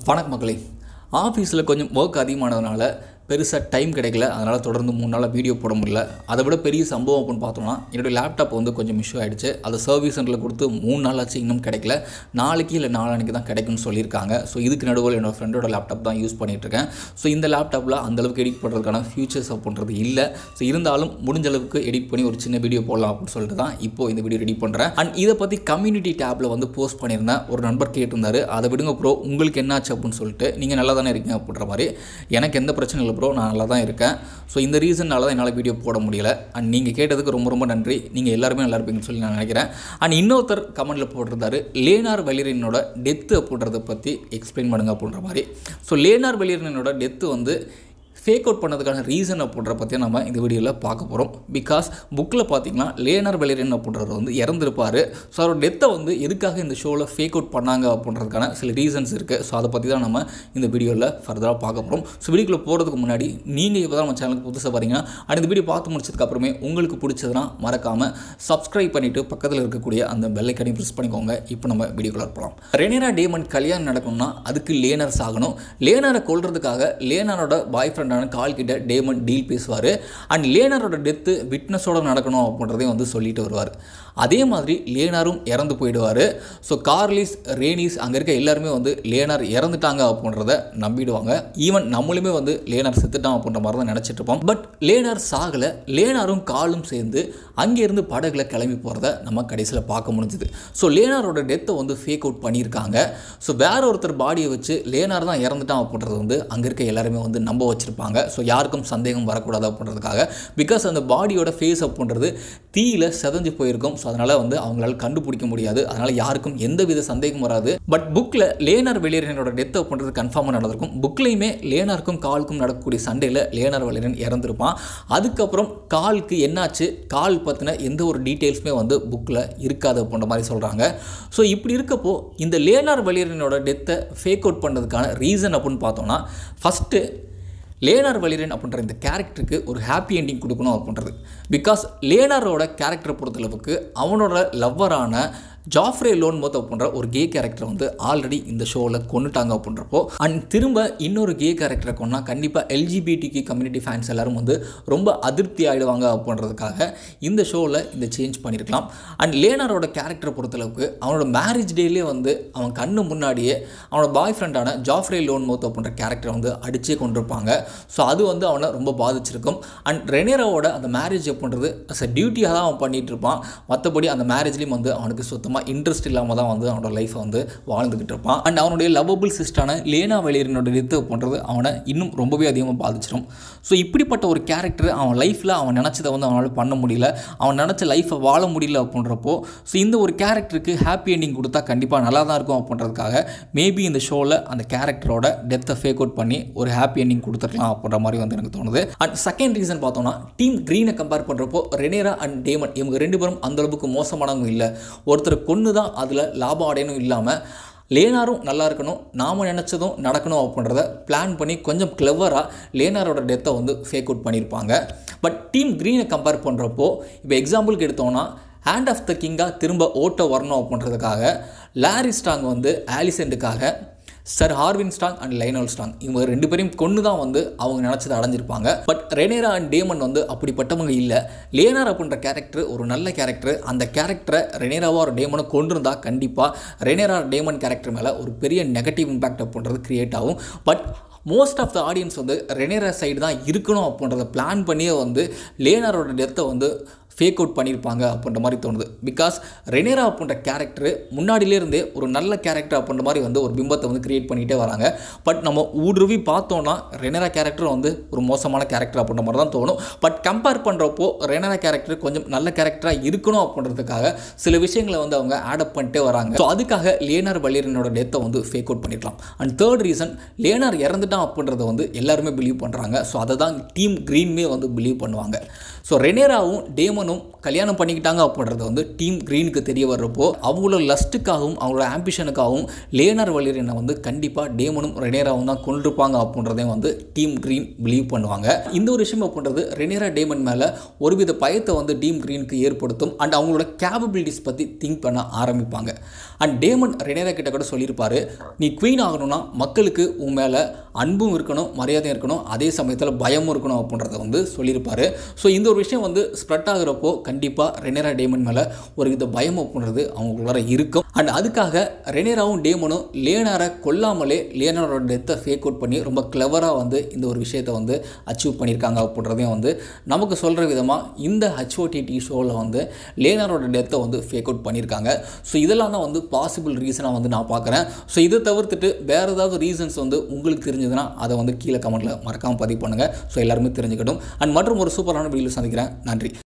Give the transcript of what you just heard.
வணக்கம் மக்களே ஆஃபீஸில் கொஞ்சம் ஒர்க் அதிகமானதுனால பெருசாக டைம் கிடைக்கல அதனால் தொடர்ந்து மூணு நாளாக வீடியோ போட முடியல அதை விட பெரிய சம்பவம் அப்படின்னு பார்த்தோம்னா என்னுடைய லேப்டாப் வந்து கொஞ்சம் இஷ்யூ ஆகிடுச்சு அதை சர்வீஸ் சென்டரில் கொடுத்து மூணு நாள் ஆச்சு இன்னும் கிடைக்கல நாளைக்கு இல்லை நாளானிக்கு தான் கிடைக்கும்னு சொல்லியிருக்காங்க ஸோ இதுக்கு நடுவில் என்னோட ஃப்ரெண்டோட லேப்டாப் தான் யூஸ் பண்ணிகிட்டு இருக்கேன் ஸோ இந்த லேப்டாப்பில் அந்தளவுக்கு எடிட் பண்ணுறதுக்கான ஃபியூச்சர்ஸ் அப்படின்றது இல்லை ஸோ இருந்தாலும் முடிஞ்ச அளவுக்கு எடிட் பண்ணி ஒரு சின்ன வீடியோ போடலாம் அப்படின்னு சொல்லிட்டு தான் இப்போ இந்த வீடியோ ரெடி பண்ணுறேன் அண்ட் இதை பற்றி கம்யூனிட்டி டேப்பில் வந்து போஸ்ட் பண்ணியிருந்தேன் ஒரு நண்பர் கேட்டிருந்தாரு அதை விடுங்க ப்ரோ உங்களுக்கு என்னாச்சு அப்படின்னு சொல்லிட்டு நீங்கள் நல்லா தானே இருக்கீங்க அப்படின்ற மாதிரி எனக்கு எந்த பிரச்சனையும் இல்லை ப்ரோ நான் நல்லா தான் இருக்கேன் ஸோ இந்த ரீசன்னால தான் என்னால் வீடியோ போட முடியல அண்ட் நீங்கள் கேட்டதுக்கு ரொம்ப ரொம்ப நன்றி நீங்கள் எல்லாருமே நல்லா இருப்பீங்கன்னு சொல்லி நான் நினைக்கிறேன் அண்ட் இன்னொருத்தர் கமெண்ட்டில் போட்டிருந்தாரு லேனார் வெலிரனோட டெத்து அப்படின்றத பற்றி எக்ஸ்பிளைன் பண்ணுங்க அப்படின்ற மாதிரி ஸோ லேனார் வெலிரனோட டெத்து வந்து ஃபேக் அவுட் பண்ணதுக்கான ரீசன் அப்படின்ற பற்றி நம்ம இந்த வீடியோவில் பார்க்க போகிறோம் பிகாஸ் புக்கில் பார்த்தீங்கன்னா லேனர் வெலிரன் அப்படின்றது வந்து இறந்துருப்பார் ஸோ அவரோட டெத்தை வந்து எதுக்காக இந்த ஷோவில் ஃபேக் அவுட் பண்ணாங்க அப்படின்றதுக்கான சில ரீசன்ஸ் இருக்குது ஸோ அதை பற்றி தான் நம்ம இந்த வீடியோவில் ஃபர்தராக பார்க்க போகிறோம் ஸோ வீடியோக்குள்ளே போகிறதுக்கு முன்னாடி நீங்கள் இப்போ தான் நம்ம சேனலுக்கு புதுசாக வரீங்கன்னா அண்ட் இந்த வீடியோ பார்த்து முடிச்சதுக்கப்புறமே உங்களுக்கு பிடிச்சதுன்னா மறக்காமல் சப்ஸ்கிரைப் பண்ணிவிட்டு பக்கத்தில் இருக்கக்கூடிய அந்த பெல்லைக்கனையும் ப்ரெஸ் பண்ணிக்கோங்க இப்போ நம்ம வீடியோக்குள்ளே போகலாம் ரெனிரா டேமண்ட் கல்யாணம் நடக்கணும்னா அதுக்கு லேனர் சாகணும் லேனரை கொல்றதுக்காக லேனரோட பாய் ஃப்ரெண்டான கால் கிட்ட டேமண்ட் டீல் பேசுவார் அண்ட் லேனரோட டெத்து விட்னஸோட நடக்கணும் அப்படின்றதையும் வந்து சொல்லிட்டு வருவார் அதே மாதிரி லேனாரும் இறந்து போயிடுவார் ஸோ கார்லிஸ் ரேனிஸ் அங்கே இருக்க எல்லாருமே வந்து லேனார் இறந்துட்டாங்க அப்படின்றத நம்பிடுவாங்க ஈவன் நம்மளுமே வந்து லேனார் செத்துட்டான் அப்படின்ற மாதிரி தான் நினச்சிட்டு இருப்போம் பட் லேனார் சாகலை லேனாரும் காலும் சேர்ந்து அங்கேருந்து படகுல கிளம்பி போகிறத நம்ம கடைசியில் பார்க்க முடிஞ்சுது ஸோ லேனாரோட டெத்தை வந்து ஃபேக் அவுட் பண்ணியிருக்காங்க ஸோ வேற ஒருத்தர் பாடியை வச்சு லேனார் தான் இறந்துட்டான் அப்படின்றது வந்து அங்கே இருக்க எல்லாருமே வந்து நம்ப வச்சுருப்பாங்க ஸோ யாருக்கும் சந்தேகம் வரக்கூடாது அப்படின்றதுக்காக பிகாஸ் அந்த பாடியோட ஃபேஸ் அப்படின்றது தீயில செதஞ்சு போயிருக்கும் ஸோ அதனால் வந்து அவங்களால கண்டுபிடிக்க முடியாது அதனால் யாருக்கும் எந்த வித சந்தேகம் வராது பட் புக்கில் லேனார் வெளியரனோட டெத் அப்படின்றது கன்ஃபார்மாக நடந்திருக்கும் புக்லேயுமே லேனாருக்கும் காலுக்கும் நடக்கக்கூடிய சண்டையில் லேனார் வெளியரன் இறந்துருப்பான் அதுக்கப்புறம் காலுக்கு என்னாச்சு கால் பற்றின எந்த ஒரு டீட்டெயில்ஸுமே வந்து புக்கில் இருக்காது அப்படின்ற மாதிரி சொல்கிறாங்க ஸோ இப்படி இருக்கப்போ இந்த லேனார் வெளியரனோட டெத்தை ஃபேக் அவுட் பண்ணதுக்கான ரீசன் அப்படின்னு பார்த்தோம்னா ஃபஸ்ட்டு லேனார் வலிரன் அப்படின்ற இந்த கேரக்டருக்கு ஒரு ஹாப்பி எண்டிங் கொடுக்கணும் அப்படின்றது பிகாஸ் லேனாரோட கேரக்டரை பொறுத்தளவுக்கு அவனோட லவ்வரான ஜாஃப்ரே லோன் மோத் அப்படின்ற ஒரு கே கேரக்டர் வந்து ஆல்ரெடி இந்த ஷோவில் கொண்டுட்டாங்க அப்படின்றப்போ அண்ட் திரும்ப இன்னொரு கே கேரக்டரை கொண்டா கண்டிப்பாக எல்ஜிபிடிக்கு கம்யூனிட்டி ஃபேன்ஸ் எல்லாரும் வந்து ரொம்ப அதிருப்தி ஆகிடுவாங்க அப்படின்றதுக்காக இந்த ஷோவில் இந்த சேஞ்ச் பண்ணியிருக்கலாம் அண்ட் லேனாரோட கேரக்டரை பொறுத்தளவுக்கு அவனோட மேரேஜ் டேலேயே வந்து அவன் கண்ணு முன்னாடியே அவனோட பாய் ஃப்ரெண்டான ஜாஃப்ரே லோன் மோத் அப்படின்ற கேரக்டரை வந்து அடிச்சே கொண்டிருப்பாங்க ஸோ அது வந்து அவனை ரொம்ப பாதிச்சிருக்கும் அண்ட் ரெனேராவோட அந்த மேரேஜ் அப்படின்றது அஸ் அ டியூட்டியாக தான் அவன் பண்ணிகிட்டு இருப்பான் மற்றபடி அந்த மேரேஜ்லேயும் வந்து அவனுக்கு சுத்தமாக இன்ட்ரெஸ்ட் இல்லாமல் தான் வந்து அவனோட லைஃப்பை வந்து வாழ்ந்துக்கிட்டு இருப்பான் அண்ட் அவனுடைய லவ்வபிள் சிஸ்டான லேனா வெளியரனோட டெத்து அப்படின்றது அவனை இன்னும் ரொம்பவே அதிகமாக பாதிச்சிடும் ஸோ இப்படிப்பட்ட ஒரு கேரக்டர் அவன் லைஃப்பில் அவன் நினச்சதை வந்து அவனால் பண்ண முடியல அவன் நினச்ச லைஃப்பை வாழ முடியல அப்படின்றப்போ ஸோ இந்த ஒரு கேரக்டருக்கு ஹாப்பி எண்டிங் கொடுத்தா கண்டிப்பாக நல்லா தான் இருக்கும் அப்படின்றதுக்காக மேபி இந்த ஷோவில் அந்த கேரக்டரோட டெத்தை ஃபேக் அவுட் பண்ணி ஒரு ஹாப்பி எண்டிங் கொடுத்துருக்கலாம் அப்படின்ற மாதிரி வந்து எனக்கு தோணுது அண்ட் செகண்ட் ரீசன் பார்த்தோம்னா டீம் க்ரீனை கம்பேர் பண்ணுறப்போ ரெனேரா அண்ட் டேமன் இவங்க ரெண்டு பேரும் அந்தளவுக்கு மோசமானவங்க இல்லை ஒருத்தர் கொன்று தான் அதில் லாபம் அடையணும் இல்லாமல் லேனாரும் நல்லா இருக்கணும் நாம் நினச்சதும் நடக்கணும் அப்படின்றத பிளான் பண்ணி கொஞ்சம் கிளவராக லேனாரோட டெத்தை வந்து ஃபேக் அவுட் பண்ணியிருப்பாங்க பட் டீம் க்ரீனை கம்பேர் பண்ணுறப்போ இப்போ எக்ஸாம்பிளுக்கு எடுத்தோன்னா ஹேண்ட் ஆஃப் த கிங்காக திரும்ப ஓட்ட வரணும் அப்படின்றதுக்காக லாரி ஸ்டாங் வந்து ஆலிசென்ட்டுக்காக sir Harwin Strong and Lyonel Strong இவங்க ரெண்டு பேரையும் கொண்டு தான் வந்து அவங்க நினச்சதை அடைஞ்சிருப்பாங்க பட் ரெனேரா அண்ட் டேமன் வந்து அப்படிப்பட்டவங்க இல்லை லேனார் அப்படின்ற கேரக்டர் ஒரு நல்ல கேரக்டர் அந்த கேரக்டரை ரெனேராவோ ஒரு டேமனை கொண்டிருந்தா கண்டிப்பாக ரெனேரா டேமன் கேரக்டர் மேலே ஒரு பெரிய நெகட்டிவ் இம்பாக்ட் அப்படின்றது கிரியேட் ஆகும் but most of the audience வந்து ரெனேரா சைடு தான் இருக்கணும் அப்படின்றத பிளான் பண்ணியே வந்து லேனாரோட டெத்தை வந்து ஃபேக் அவுட் பண்ணியிருப்பாங்க அப்படின்ற மாதிரி தோணுது பிகாஸ் ரெனேரா அப்படின்ற கேரக்டர் முன்னாடியிலேருந்தே ஒரு நல்ல கேரக்டர் அப்படின்ற மாதிரி வந்து ஒரு பிம்பத்தை வந்து கிரியேட் பண்ணிகிட்டே வராங்க பட் நம்ம ஊடுருவி பார்த்தோன்னா ரெனேரா கேரக்டர் வந்து ஒரு மோசமான கேரக்டர் அப்படின்ற மாதிரி தான் தோணும் பட் கம்பேர் பண்ணுறப்போ ரெனேரா கேரக்டர் கொஞ்சம் நல்ல கேரக்டராக இருக்கணும் அப்படின்றதுக்காக சில விஷயங்களை வந்து அவங்க ஆடப் பண்ணிட்டே வராங்க ஸோ அதுக்காக லேனார் வலியரனோட டெத்தை வந்து ஃபேக் அவுட் பண்ணிருக்கலாம் அண்ட் தேர்ட் ரீசன் லேனார் இறந்துட்டான் அப்படின்றத வந்து எல்லாருமே பிலீவ் பண்ணுறாங்க ஸோ அதை தான் டீம் க்ரீன்மே வந்து பிலீவ் பண்ணுவாங்க ஸோ ரெனேராவும் டேமனும் கல்யாணம் பண்ணிக்கிட்டாங்க அப்படின்றது வந்து டீம் க்ரீனுக்கு தெரிய வர்றப்போ அவங்களோட லஸ்ட்டுக்காகவும் அவங்களோட ஆம்பிஷனுக்காகவும் லேனர் வலிரனை வந்து கண்டிப்பாக டேமனும் ரெனேராவும் தான் கொண்டிருப்பாங்க அப்படின்றதையும் வந்து டீம் க்ரீன் பிலீவ் பண்ணுவாங்க இந்த ஒரு விஷயம் அப்படின்றது ரெனேரா டேமன் மேலே ஒருவித பயத்தை வந்து டீம் க்ரீனுக்கு ஏற்படுத்தும் அண்ட் அவங்களோட கேபபிலிட்டிஸ் பற்றி திங்க் பண்ண ஆரம்பிப்பாங்க அண்ட் டேமன் ரெனேரா கிட்ட கூட சொல்லியிருப்பாரு நீ குவீன் ஆகணும்னா மக்களுக்கு உன் மேலே அன்பும் இருக்கணும் மரியாதையும் இருக்கணும் அதே சமயத்தில் பயமும் இருக்கணும் அப்படின்றத வந்து சொல்லியிருப்பாரு ஸோ இந்த ஒரு விஷயம் வந்து ஸ்ப்ரெட் ஆகுறப்போ கண்டிப்பாக ரெனேரா டேமன் மேலே ஒரு வித பயம் அப்படின்றது அவங்களுக்குள்ளார இருக்கும் அண்ட் அதுக்காக ரெனேராவும் டேமனும் லேனாரை கொல்லாமலே லேனாரோட டெத்தை ஃபேக் அவுட் பண்ணி ரொம்ப கிளவராக வந்து இந்த ஒரு விஷயத்தை வந்து அச்சீவ் பண்ணியிருக்காங்க அப்படின்றதையும் வந்து நமக்கு சொல்கிற விதமாக இந்த ஹச்ஓடிடி ஷோவில் வந்து லேனாரோட டெத்தை வந்து ஃபேக் அவுட் பண்ணியிருக்காங்க ஸோ இதெல்லாம் தான் வந்து பாசிபிள் ரீசனாக வந்து நான் பார்க்குறேன் ஸோ இதை தவிர்த்துட்டு வேறு ஏதாவது ரீசன்ஸ் வந்து உங்களுக்கு தெரிஞ்சதுன்னா அதை வந்து கீழே கமெண்ட்டில் மறக்காமல் பதிவு பண்ணுங்கள் ஸோ எல்லாருமே தெரிஞ்சுக்கட்டும் அண்ட் மற்றும் ஒரு சூப்பரான வீடியோ சந்திக்கிறேன் நன்றி